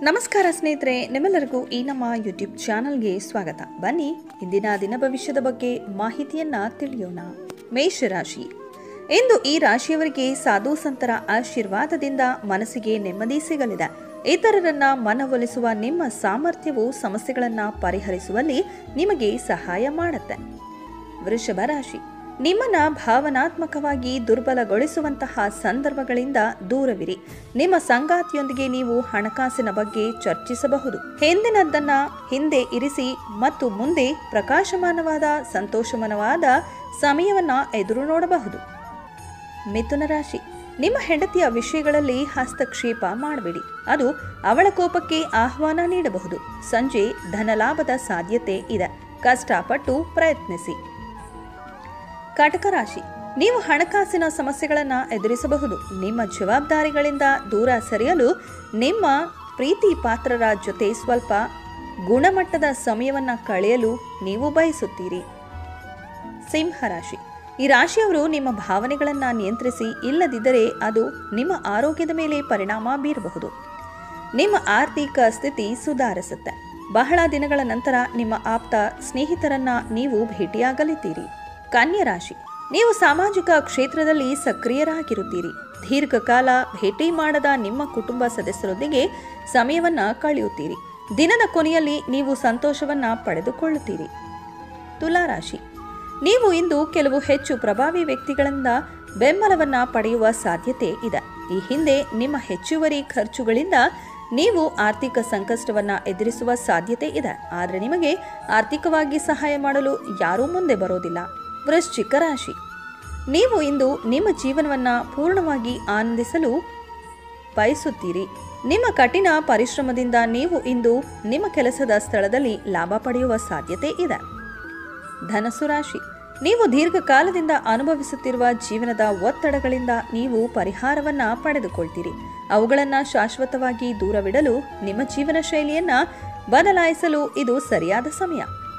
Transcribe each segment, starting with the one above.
ನಮಸ್ಕಾರ ಸ್ನೇಹಿತರೆ ನಿಮ್ಮೆಲ್ಲರಿಗೂ ಈ ನಮ್ಮ ಯೂಟ್ಯೂಬ್ ಚಾನಲ್ಗೆ ಸ್ವಾಗತ ಬನ್ನಿ ಇಂದಿನ ದಿನ ಭವಿಷ್ಯದ ಬಗ್ಗೆ ಮಾಹಿತಿಯನ್ನ ತಿಳಿಯೋಣ ಮೇಷರಾಶಿ ಇಂದು ಈ ರಾಶಿಯವರಿಗೆ ಸಾಧು ಸಂತರ ಆಶೀರ್ವಾದದಿಂದ ಮನಸ್ಸಿಗೆ ನೆಮ್ಮದಿ ಸಿಗಲಿದೆ ಇತರರನ್ನ ಮನವೊಲಿಸುವ ನಿಮ್ಮ ಸಾಮರ್ಥ್ಯವು ಸಮಸ್ಯೆಗಳನ್ನ ಪರಿಹರಿಸುವಲ್ಲಿ ನಿಮಗೆ ಸಹಾಯ ಮಾಡುತ್ತೆ ವೃಷಭ ರಾಶಿ ನಿಮ್ಮನ್ನ ಭಾವನಾತ್ಮಕವಾಗಿ ದುರ್ಬಲಗೊಳಿಸುವಂತಹ ಸಂದರ್ಭಗಳಿಂದ ದೂರವಿರಿ ನಿಮ್ಮ ಸಂಗಾತಿಯೊಂದಿಗೆ ನೀವು ಹಣಕಾಸಿನ ಬಗ್ಗೆ ಚರ್ಚಿಸಬಹುದು ಹಿಂದಿನದ್ದನ್ನ ಹಿಂದೆ ಇರಿಸಿ ಮತ್ತು ಮುಂದೆ ಪ್ರಕಾಶಮಾನವಾದ ಸಂತೋಷಮನವಾದ ಸಮಯವನ್ನ ಎದುರು ನೋಡಬಹುದು ಮಿಥುನ ರಾಶಿ ನಿಮ್ಮ ಹೆಂಡತಿಯ ವಿಷಯಗಳಲ್ಲಿ ಹಸ್ತಕ್ಷೇಪ ಮಾಡಬೇಡಿ ಅದು ಅವಳ ಕೋಪಕ್ಕೆ ಆಹ್ವಾನ ನೀಡಬಹುದು ಸಂಜೆ ಧನಲಾಭದ ಸಾಧ್ಯತೆ ಇದೆ ಕಷ್ಟಪಟ್ಟು ಪ್ರಯತ್ನಿಸಿ ಕಟಕ ರಾಶಿ ನೀವು ಹಣಕಾಸಿನ ಸಮಸ್ಯೆಗಳನ್ನು ಎದುರಿಸಬಹುದು ನಿಮ್ಮ ಜವಾಬ್ದಾರಿಗಳಿಂದ ದೂರ ಸರಿಯಲು ನಿಮ್ಮ ಪ್ರೀತಿ ಪಾತ್ರರ ಜೊತೆ ಸ್ವಲ್ಪ ಗುಣಮಟ್ಟದ ಸಮಯವನ್ನು ಕಳೆಯಲು ನೀವು ಬಯಸುತ್ತೀರಿ ಸಿಂಹರಾಶಿ ಈ ರಾಶಿಯವರು ನಿಮ್ಮ ಭಾವನೆಗಳನ್ನು ನಿಯಂತ್ರಿಸಿ ಇಲ್ಲದಿದ್ದರೆ ಅದು ನಿಮ್ಮ ಆರೋಗ್ಯದ ಮೇಲೆ ಪರಿಣಾಮ ಬೀರಬಹುದು ನಿಮ್ಮ ಆರ್ಥಿಕ ಸ್ಥಿತಿ ಸುಧಾರಿಸುತ್ತೆ ಬಹಳ ದಿನಗಳ ನಂತರ ನಿಮ್ಮ ಆಪ್ತ ಸ್ನೇಹಿತರನ್ನ ನೀವು ಭೇಟಿಯಾಗಲಿದ್ದೀರಿ ಕನ್ಯಾ ರಾಶಿ ನೀವು ಸಾಮಾಜಿಕ ಕ್ಷೇತ್ರದಲ್ಲಿ ಸಕ್ರಿಯರಾಗಿರುತ್ತೀರಿ ದೀರ್ಘಕಾಲ ಭೇಟಿ ಮಾಡದ ನಿಮ್ಮ ಕುಟುಂಬ ಸದಸ್ಯರೊಂದಿಗೆ ಸಮಯವನ್ನ ಕಳೆಯುತ್ತೀರಿ ದಿನದ ಕೊನೆಯಲ್ಲಿ ನೀವು ಸಂತೋಷವನ್ನ ಪಡೆದುಕೊಳ್ಳುತ್ತೀರಿ ತುಲಾರಾಶಿ ನೀವು ಇಂದು ಕೆಲವು ಹೆಚ್ಚು ಪ್ರಭಾವಿ ವ್ಯಕ್ತಿಗಳಿಂದ ಬೆಂಬಲವನ್ನ ಪಡೆಯುವ ಸಾಧ್ಯತೆ ಇದೆ ಈ ಹಿಂದೆ ನಿಮ್ಮ ಹೆಚ್ಚುವರಿ ಖರ್ಚುಗಳಿಂದ ನೀವು ಆರ್ಥಿಕ ಸಂಕಷ್ಟವನ್ನ ಎದುರಿಸುವ ಸಾಧ್ಯತೆ ಇದೆ ಆದರೆ ನಿಮಗೆ ಆರ್ಥಿಕವಾಗಿ ಸಹಾಯ ಮಾಡಲು ಯಾರೂ ಮುಂದೆ ಬರೋದಿಲ್ಲ ವೃಶ್ಚಿಕ ರಾಶಿ ನೀವು ಇಂದು ನಿಮ್ಮ ಜೀವನವನ್ನ ಪೂರ್ಣವಾಗಿ ಆನಂದಿಸಲು ಬಯಸುತ್ತೀರಿ ನಿಮ್ಮ ಕಠಿಣ ಪರಿಶ್ರಮದಿಂದ ನೀವು ಇಂದು ನಿಮ್ಮ ಕೆಲಸದ ಸ್ಥಳದಲ್ಲಿ ಲಾಭ ಪಡೆಯುವ ಸಾಧ್ಯತೆ ಇದೆ ಧನಸ್ಸು ರಾಶಿ ನೀವು ದೀರ್ಘಕಾಲದಿಂದ ಅನುಭವಿಸುತ್ತಿರುವ ಜೀವನದ ಒತ್ತಡಗಳಿಂದ ನೀವು ಪರಿಹಾರವನ್ನ ಪಡೆದುಕೊಳ್ತೀರಿ ಅವುಗಳನ್ನು ಶಾಶ್ವತವಾಗಿ ದೂರವಿಡಲು ನಿಮ್ಮ ಜೀವನ ಶೈಲಿಯನ್ನ ಬದಲಾಯಿಸಲು ಇದು ಸರಿಯಾದ ಸಮಯ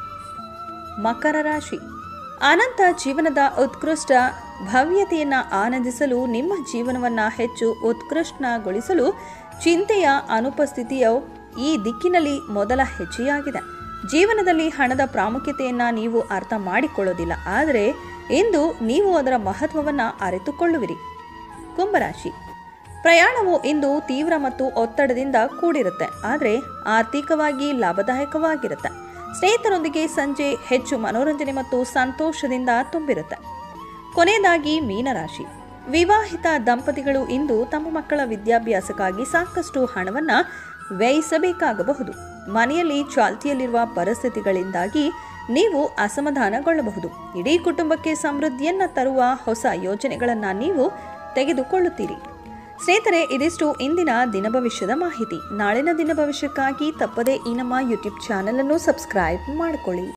ಮಕರ ರಾಶಿ ಅನಂತ ಜೀವನದ ಉತ್ಕೃಷ್ಟ ಭವ್ಯತೆಯನ್ನ ಆನಂದಿಸಲು ನಿಮ್ಮ ಜೀವನವನ್ನ ಹೆಚ್ಚು ಉತ್ಕೃಷ್ಟಗೊಳಿಸಲು ಚಿಂತೆಯ ಅನುಪಸ್ಥಿತಿಯು ಈ ದಿಕ್ಕಿನಲ್ಲಿ ಮೊದಲ ಹೆಜ್ಜೆಯಾಗಿದೆ ಜೀವನದಲ್ಲಿ ಹಣದ ಪ್ರಾಮುಖ್ಯತೆಯನ್ನ ನೀವು ಅರ್ಥ ಮಾಡಿಕೊಳ್ಳೋದಿಲ್ಲ ಆದರೆ ಇಂದು ನೀವು ಅದರ ಮಹತ್ವವನ್ನ ಅರಿತುಕೊಳ್ಳುವಿರಿ ಕುಂಭರಾಶಿ ಪ್ರಯಾಣವು ಇಂದು ತೀವ್ರ ಮತ್ತು ಒತ್ತಡದಿಂದ ಕೂಡಿರುತ್ತೆ ಆದರೆ ಆರ್ಥಿಕವಾಗಿ ಲಾಭದಾಯಕವಾಗಿರುತ್ತೆ ಸ್ನೇಹಿತರೊಂದಿಗೆ ಸಂಜೆ ಹೆಚ್ಚು ಮನೋರಂಜನೆ ಮತ್ತು ಸಂತೋಷದಿಂದ ತುಂಬಿರುತ್ತೆ ಕೊನೆಯದಾಗಿ ಮೀನರಾಶಿ ವಿವಾಹಿತ ದಂಪತಿಗಳು ಇಂದು ತಮ್ಮ ಮಕ್ಕಳ ವಿದ್ಯಾಭ್ಯಾಸಕ್ಕಾಗಿ ಸಾಕಷ್ಟು ಹಣವನ್ನ ವ್ಯಯಿಸಬೇಕಾಗಬಹುದು ಮನೆಯಲ್ಲಿ ಚಾಲ್ತಿಯಲ್ಲಿರುವ ಪರಿಸ್ಥಿತಿಗಳಿಂದಾಗಿ ನೀವು ಅಸಮಾಧಾನಗೊಳ್ಳಬಹುದು ಇಡೀ ಕುಟುಂಬಕ್ಕೆ ಸಮೃದ್ಧಿಯನ್ನ ತರುವ ಹೊಸ ಯೋಜನೆಗಳನ್ನ ನೀವು ತೆಗೆದುಕೊಳ್ಳುತ್ತೀರಿ ಸ್ನೇಹಿತರೆ ಇದಿಷ್ಟು ಇಂದಿನ ದಿನ ಭವಿಷ್ಯದ ಮಾಹಿತಿ ನಾಳಿನ ದಿನ ಭವಿಷ್ಯಕ್ಕಾಗಿ ತಪ್ಪದೇ ಈ ನಮ್ಮ ಯೂಟ್ಯೂಬ್ ಚಾನಲ್ ಅನ್ನು ಸಬ್ಸ್ಕ್ರೈಬ್ ಮಾಡಿಕೊಳ್ಳಿ